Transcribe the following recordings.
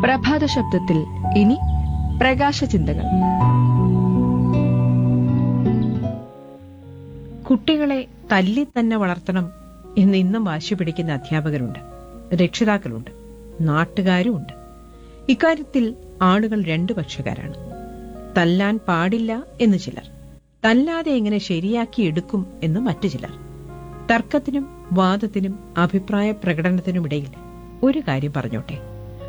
പ്രഭാത ശബ്ദത്തിൽ ഇനി പ്രകാശ ചിന്തകൾ കുട്ടികളെ തല്ലി തന്നെ വളർത്തണം എന്ന് ഇന്നും വാശി പിടിക്കുന്ന അധ്യാപകരുണ്ട് രക്ഷിതാക്കളുണ്ട് നാട്ടുകാരുമുണ്ട് ഇക്കാര്യത്തിൽ ആളുകൾ രണ്ടു പക്ഷക്കാരാണ് തല്ലാൻ പാടില്ല എന്ന് ചിലർ തല്ലാതെ എങ്ങനെ ശരിയാക്കി എടുക്കും എന്ന് മറ്റു ചിലർ തർക്കത്തിനും വാദത്തിനും അഭിപ്രായ പ്രകടനത്തിനുമിടയിൽ ഒരു കാര്യം പറഞ്ഞോട്ടെ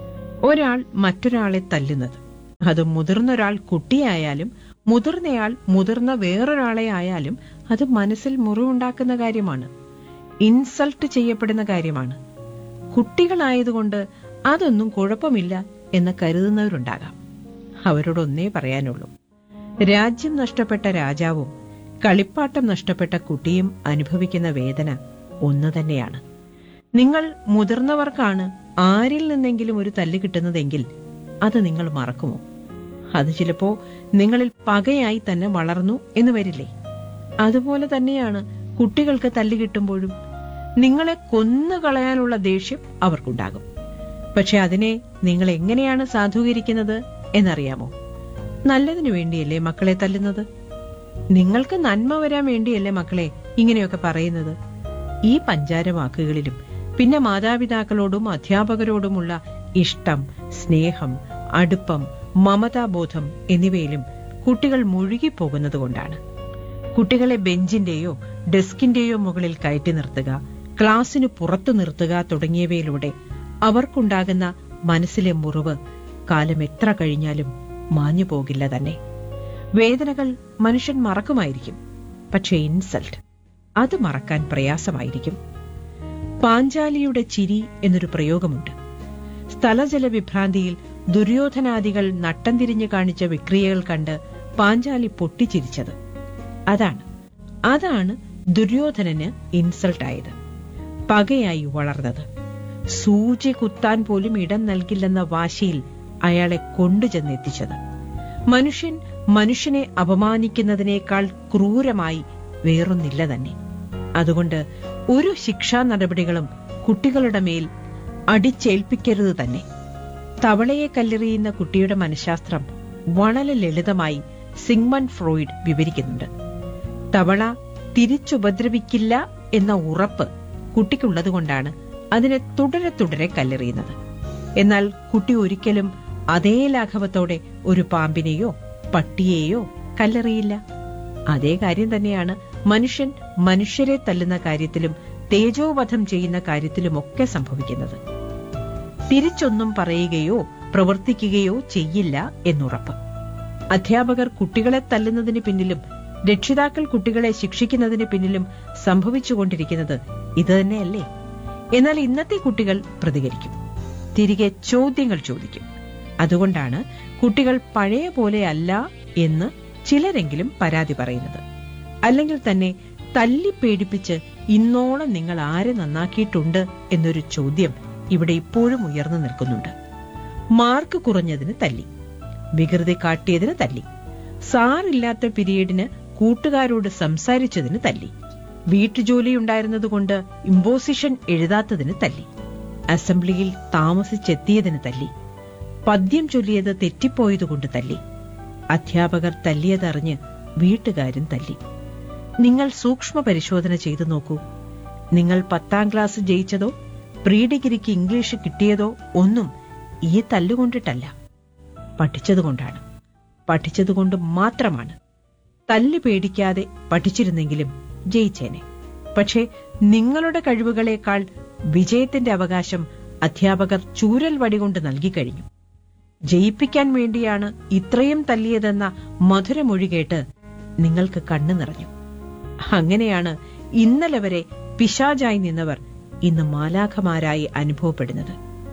ഒരാൾ മറ്റൊരാളെ തല്ലുന്നത് അത് മുതിർന്നൊരാൾ കുട്ടിയായാലും മുതിർന്നയാൾ മുതിർന്ന വേറൊരാളെ ആയാലും അത് മനസ്സിൽ മുറിവുണ്ടാക്കുന്ന കാര്യമാണ് ഇൻസൾട്ട് ചെയ്യപ്പെടുന്ന കാര്യമാണ് കുട്ടികളായതുകൊണ്ട് അതൊന്നും കുഴപ്പമില്ല എന്ന് കരുതുന്നവരുണ്ടാകാം അവരോടൊന്നേ പറയാനുള്ളൂ രാജ്യം നഷ്ടപ്പെട്ട രാജാവും കളിപ്പാട്ടം നഷ്ടപ്പെട്ട കുട്ടിയും അനുഭവിക്കുന്ന വേദന ഒന്നു തന്നെയാണ് നിങ്ങൾ മുതിർന്നവർക്കാണ് ആരിൽ നിന്നെങ്കിലും ഒരു തല്ല് കിട്ടുന്നതെങ്കിൽ അത് നിങ്ങൾ മറക്കുമോ അത് ചിലപ്പോ നിങ്ങളിൽ പകയായി തന്നെ വളർന്നു എന്ന് വരില്ലേ അതുപോലെ തന്നെയാണ് കുട്ടികൾക്ക് തല്ല് കിട്ടുമ്പോഴും നിങ്ങളെ കൊന്നുകളയാനുള്ള ദേഷ്യം അവർക്കുണ്ടാകും പക്ഷെ അതിനെ നിങ്ങൾ എങ്ങനെയാണ് സാധൂകരിക്കുന്നത് എന്നറിയാമോ നല്ലതിനു വേണ്ടിയല്ലേ മക്കളെ തല്ലുന്നത് നിങ്ങൾക്ക് നന്മ വരാൻ വേണ്ടിയല്ലേ മക്കളെ ഇങ്ങനെയൊക്കെ പറയുന്നത് ഈ പഞ്ചാര വാക്കുകളിലും പിന്നെ മാതാപിതാക്കളോടും അധ്യാപകരോടുമുള്ള ഇഷ്ടം സ്നേഹം അടുപ്പം മമതാബോധം എന്നിവയിലും കുട്ടികൾ മുഴുകിപ്പോകുന്നത് കൊണ്ടാണ് കുട്ടികളെ ബെഞ്ചിന്റെയോ ഡെസ്കിന്റെയോ മുകളിൽ കയറ്റി നിർത്തുക ക്ലാസ്സിന് പുറത്തു നിർത്തുക തുടങ്ങിയവയിലൂടെ അവർക്കുണ്ടാകുന്ന മനസ്സിലെ മുറിവ് കാലം എത്ര കഴിഞ്ഞാലും മാഞ്ഞു പോകില്ല തന്നെ വേദനകൾ മനുഷ്യൻ മറക്കുമായിരിക്കും പക്ഷേ ഇൻസൾട്ട് അത് മറക്കാൻ പ്രയാസമായിരിക്കും പാഞ്ചാലിയുടെ ചിരി എന്നൊരു പ്രയോഗമുണ്ട് സ്ഥലജല വിഭ്രാന്തിയിൽ ദുര്യോധനാദികൾ നട്ടം തിരിഞ്ഞു കാണിച്ച വിക്രിയകൾ കണ്ട് പാഞ്ചാലി പൊട്ടിച്ചിരിച്ചത് അതാണ് അതാണ് ദുര്യോധനന് ഇൻസൾട്ടായത് പകയായി വളർന്നത് സൂചി കുത്താൻ പോലും ഇടം നൽകില്ലെന്ന വാശിയിൽ അയാളെ കൊണ്ടുചെന്നെത്തിച്ചത് മനുഷ്യൻ മനുഷ്യനെ അപമാനിക്കുന്നതിനേക്കാൾ ക്രൂരമായി വേറൊന്നില്ല തന്നെ അതുകൊണ്ട് ഒരു ശിക്ഷാ നടപടികളും കുട്ടികളുടെ മേൽ അടിച്ചേൽപ്പിക്കരുത് തന്നെ തവളയെ കല്ലെറിയുന്ന കുട്ടിയുടെ മനഃശാസ്ത്രം വളരെ ലളിതമായി സിഗ്മണ്ട് ഫ്രോയിഡ് വിവരിക്കുന്നുണ്ട് തവള തിരിച്ചുപദ്രവിക്കില്ല എന്ന ഉറപ്പ് കുട്ടിക്കുള്ളതുകൊണ്ടാണ് അതിനെ തുടരെ തുടരെ കല്ലെറിയുന്നത് എന്നാൽ കുട്ടി ഒരിക്കലും അതേ ലാഘവത്തോടെ ഒരു പാമ്പിനെയോ പട്ടിയെയോ കല്ലെറിയില്ല അതേ കാര്യം തന്നെയാണ് മനുഷ്യൻ മനുഷ്യരെ തല്ലുന്ന കാര്യത്തിലും തേജോവധം ചെയ്യുന്ന കാര്യത്തിലുമൊക്കെ സംഭവിക്കുന്നത് തിരിച്ചൊന്നും പറയുകയോ പ്രവർത്തിക്കുകയോ ചെയ്യില്ല എന്നുറപ്പ് അധ്യാപകർ കുട്ടികളെ തല്ലുന്നതിന് പിന്നിലും രക്ഷിതാക്കൾ കുട്ടികളെ ശിക്ഷിക്കുന്നതിന് പിന്നിലും സംഭവിച്ചുകൊണ്ടിരിക്കുന്നത് ഇതുതന്നെയല്ലേ എന്നാൽ ഇന്നത്തെ കുട്ടികൾ പ്രതികരിക്കും തിരികെ ചോദ്യങ്ങൾ ചോദിക്കും അതുകൊണ്ടാണ് കുട്ടികൾ പഴയ പോലെയല്ല എന്ന് ചിലരെങ്കിലും പരാതി പറയുന്നത് അല്ലെങ്കിൽ തന്നെ തല്ലി പേടിപ്പിച്ച് ഇന്നോളം നിങ്ങൾ ആരെ നന്നാക്കിയിട്ടുണ്ട് എന്നൊരു ചോദ്യം ഇവിടെ ഇപ്പോഴും ഉയർന്നു നിൽക്കുന്നുണ്ട് മാർക്ക് കുറഞ്ഞതിന് തല്ലി വികൃതി കാട്ടിയതിന് തല്ലി സാറില്ലാത്ത പിരീഡിന് കൂട്ടുകാരോട് സംസാരിച്ചതിന് തല്ലി വീട്ടുജോലിയുണ്ടായിരുന്നതുകൊണ്ട് ഇമ്പോസിഷൻ എഴുതാത്തതിന് തല്ലി അസംബ്ലിയിൽ താമസിച്ചെത്തിയതിന് തല്ലി പദ്യം ചൊല്ലിയത് തെറ്റിപ്പോയതുകൊണ്ട് തല്ലി അധ്യാപകർ തല്ലിയതറിഞ്ഞ് വീട്ടുകാരും തല്ലി നിങ്ങൾ സൂക്ഷ്മ പരിശോധന ചെയ്തു നോക്കൂ നിങ്ങൾ പത്താം ക്ലാസ് ജയിച്ചതോ പ്രീ ഡിഗ്രിക്ക് ഇംഗ്ലീഷ് കിട്ടിയതോ ഒന്നും ഈ തല്ലുകൊണ്ടിട്ടല്ല പഠിച്ചതുകൊണ്ടാണ് പഠിച്ചതുകൊണ്ട് മാത്രമാണ് തല്ല് പേടിക്കാതെ പഠിച്ചിരുന്നെങ്കിലും ജയിച്ചേനെ പക്ഷേ നിങ്ങളുടെ കഴിവുകളേക്കാൾ വിജയത്തിന്റെ അവകാശം അധ്യാപകർ ചൂരൽ വടികൊണ്ട് നൽകിക്കഴിഞ്ഞു ജയിപ്പിക്കാൻ വേണ്ടിയാണ് ഇത്രയും തല്ലിയതെന്ന മധുരമൊഴി കേട്ട് നിങ്ങൾക്ക് കണ്ണു നിറഞ്ഞു അങ്ങനെയാണ് ഇന്നലെ വരെ പിശാചായി നിന്നവർ ഇന്ന് മാലാഖമാരായി അനുഭവപ്പെടുന്നത്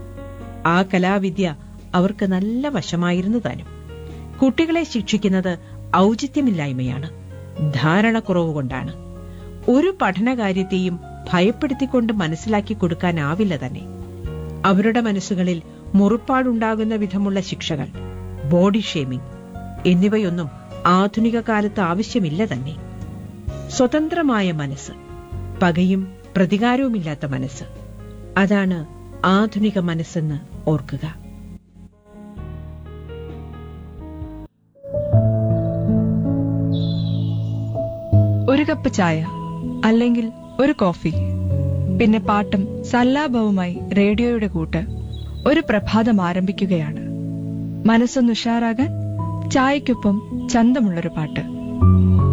ആ കലാവിദ്യ അവർക്ക് നല്ല വശമായിരുന്നു താനും കുട്ടികളെ ശിക്ഷിക്കുന്നത് ഔചിത്യമില്ലായ്മയാണ് ധാരണക്കുറവ് കൊണ്ടാണ് ഒരു പഠനകാര്യത്തെയും ഭയപ്പെടുത്തിക്കൊണ്ട് മനസ്സിലാക്കി കൊടുക്കാനാവില്ല തന്നെ അവരുടെ മനസ്സുകളിൽ മുറിപ്പാടുണ്ടാകുന്ന വിധമുള്ള ശിക്ഷകൾ ബോഡി ഷേമിംഗ് എന്നിവയൊന്നും ആധുനിക കാലത്ത് ആവശ്യമില്ല തന്നെ സ്വതന്ത്രമായ മനസ്സ് പകയും പ്രതികാരവുമില്ലാത്ത മനസ്സ് അതാണ് ആധുനിക മനസ്സെന്ന് ഓർക്കുക ഒരു കപ്പ് ചായ അല്ലെങ്കിൽ ഒരു കോഫി പിന്നെ പാട്ടും സല്ലാപവുമായി റേഡിയോയുടെ കൂട്ട് ഒരു പ്രഭാതം ആരംഭിക്കുകയാണ് മനസ്സൊന്ന് ഉഷാറാകാൻ ചായക്കൊപ്പം ചന്തമുള്ളൊരു പാട്ട്